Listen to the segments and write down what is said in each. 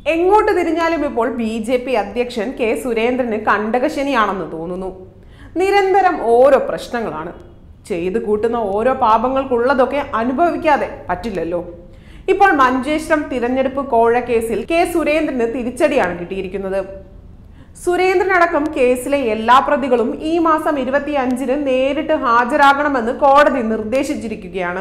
എങ്ങോട്ട് തിരിഞ്ഞാലും ഇപ്പോൾ ബി ജെ പി അധ്യക്ഷൻ കെ സുരേന്ദ്രന് കണ്ടകശനിയാണെന്ന് തോന്നുന്നു നിരന്തരം ഓരോ പ്രശ്നങ്ങളാണ് ചെയ്തു കൂട്ടുന്ന ഓരോ പാപങ്ങൾക്കുള്ളതൊക്കെ അനുഭവിക്കാതെ പറ്റില്ലല്ലോ ഇപ്പോൾ മഞ്ചേശ്വരം തിരഞ്ഞെടുപ്പ് കോഴ കേസിൽ കെ സുരേന്ദ്രന് തിരിച്ചടിയാണ് കിട്ടിയിരിക്കുന്നത് സുരേന്ദ്രനടക്കം കേസിലെ എല്ലാ പ്രതികളും ഈ മാസം ഇരുപത്തി അഞ്ചിന് നേരിട്ട് ഹാജരാകണമെന്ന് കോടതി നിർദ്ദേശിച്ചിരിക്കുകയാണ്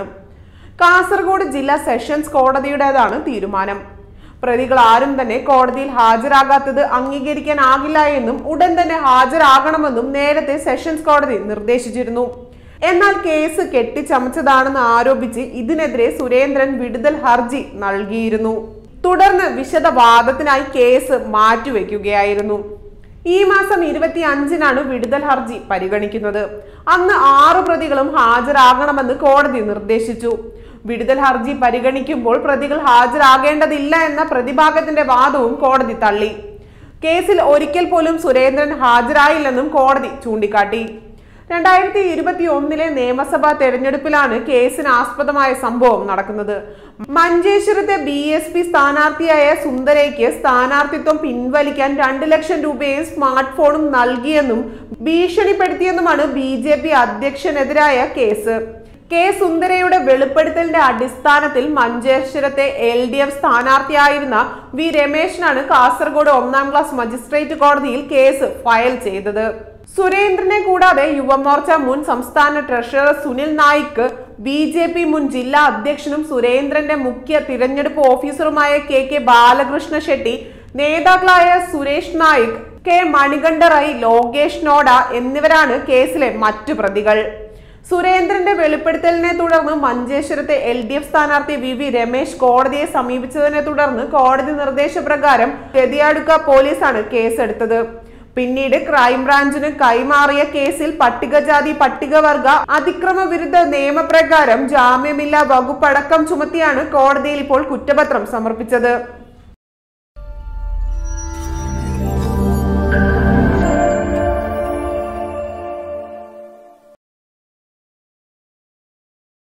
കാസർഗോഡ് ജില്ലാ സെഷൻസ് കോടതിയുടേതാണ് തീരുമാനം പ്രതികൾ ആരും തന്നെ കോടതിയിൽ ഹാജരാകാത്തത് അംഗീകരിക്കാനാകില്ല എന്നും ഉടൻ തന്നെ ഹാജരാകണമെന്നും നേരത്തെ സെഷൻസ് കോടതി നിർദ്ദേശിച്ചിരുന്നു എന്നാൽ കേസ് കെട്ടിച്ചമച്ചതാണെന്ന് ആരോപിച്ച് ഇതിനെതിരെ സുരേന്ദ്രൻ വിടുതൽ ഹർജി നൽകിയിരുന്നു തുടർന്ന് വിശദവാദത്തിനായി കേസ് മാറ്റിവെക്കുകയായിരുന്നു ഈ മാസം ഇരുപത്തി അഞ്ചിനാണ് വിടുതൽ ഹർജി പരിഗണിക്കുന്നത് അന്ന് ആറ് പ്രതികളും ഹാജരാകണമെന്ന് കോടതി നിർദ്ദേശിച്ചു വിടുതൽ ഹർജി പരിഗണിക്കുമ്പോൾ പ്രതികൾ ഹാജരാകേണ്ടതില്ല എന്ന പ്രതിഭാഗത്തിന്റെ വാദവും കോടതി തള്ളി കേസിൽ ഒരിക്കൽ പോലും സുരേന്ദ്രൻ ഹാജരായില്ലെന്നും കോടതി ചൂണ്ടിക്കാട്ടി രണ്ടായിരത്തി ഇരുപത്തി ഒന്നിലെ നിയമസഭാ തെരഞ്ഞെടുപ്പിലാണ് കേസിന് ആസ്പദമായ സംഭവം നടക്കുന്നത് മഞ്ചേശ്വരത്തെ ബി എസ് പി സ്ഥാനാർത്ഥിയായ സുന്ദരയ്ക്ക് സ്ഥാനാർത്ഥിത്വം പിൻവലിക്കാൻ രണ്ട് ലക്ഷം രൂപയും സ്മാർട്ട് ഫോണും നൽകിയെന്നും ഭീഷണിപ്പെടുത്തിയെന്നുമാണ് ബി ജെ പി അധ്യക്ഷനെതിരായ കേസ് കെ സുന്ദരയുടെ വെളിപ്പെടുത്തലിന്റെ അടിസ്ഥാനത്തിൽ മഞ്ചേശ്വരത്തെ എൽ ഡി എഫ് സ്ഥാനാർത്ഥിയായിരുന്ന വി രമേശിനാണ് കാസർഗോഡ് ഒന്നാം ക്ലാസ് മജിസ്ട്രേറ്റ് കോടതിയിൽ കേസ് ഫയൽ ചെയ്തത് സുരേന്ദ്രനെ കൂടാതെ യുവമോർച്ച മുൻ സംസ്ഥാന treasurer Sunil Naik B J P മുൻ ജില്ലാ അധ്യക്ഷനും സുരേന്ദ്രന്റെ മുഖ്യ തിരഞ്ഞെടുപ്പ് ഓഫീസറുമായ കെ കെ ബാലകൃഷ്ണ ഷെട്ടി നേതാക്കളായ സുരേഷ് നായിക് കെ മണികണ്ഠ റൈ ലോകേഷ് നോഡ എന്നിവരാണ് കേസിലെ മറ്റു പ്രതികൾ സുരേന്ദ്രന്റെ വെളിപ്പെടുത്തലിനെ തുടർന്ന് മഞ്ചേശ്വരത്തെ എൽ ഡി എഫ് സ്ഥാനാർത്ഥി വി വി രമേശ് കോടതിയെ സമീപിച്ചതിനെ തുടർന്ന് കോടതി നിർദ്ദേശപ്രകാരം ഗതിയാടുക്ക പോലീസാണ് കേസെടുത്തത് പിന്നീട് ക്രൈംബ്രാഞ്ചിന് കൈമാറിയ കേസിൽ പട്ടികജാതി പട്ടികവർഗ അതിക്രമ വിരുദ്ധ നിയമപ്രകാരം ജാമ്യമില്ലാ വകുപ്പടക്കം ചുമത്തിയാണ് കോടതിയിൽ ഇപ്പോൾ കുറ്റപത്രം സമർപ്പിച്ചത്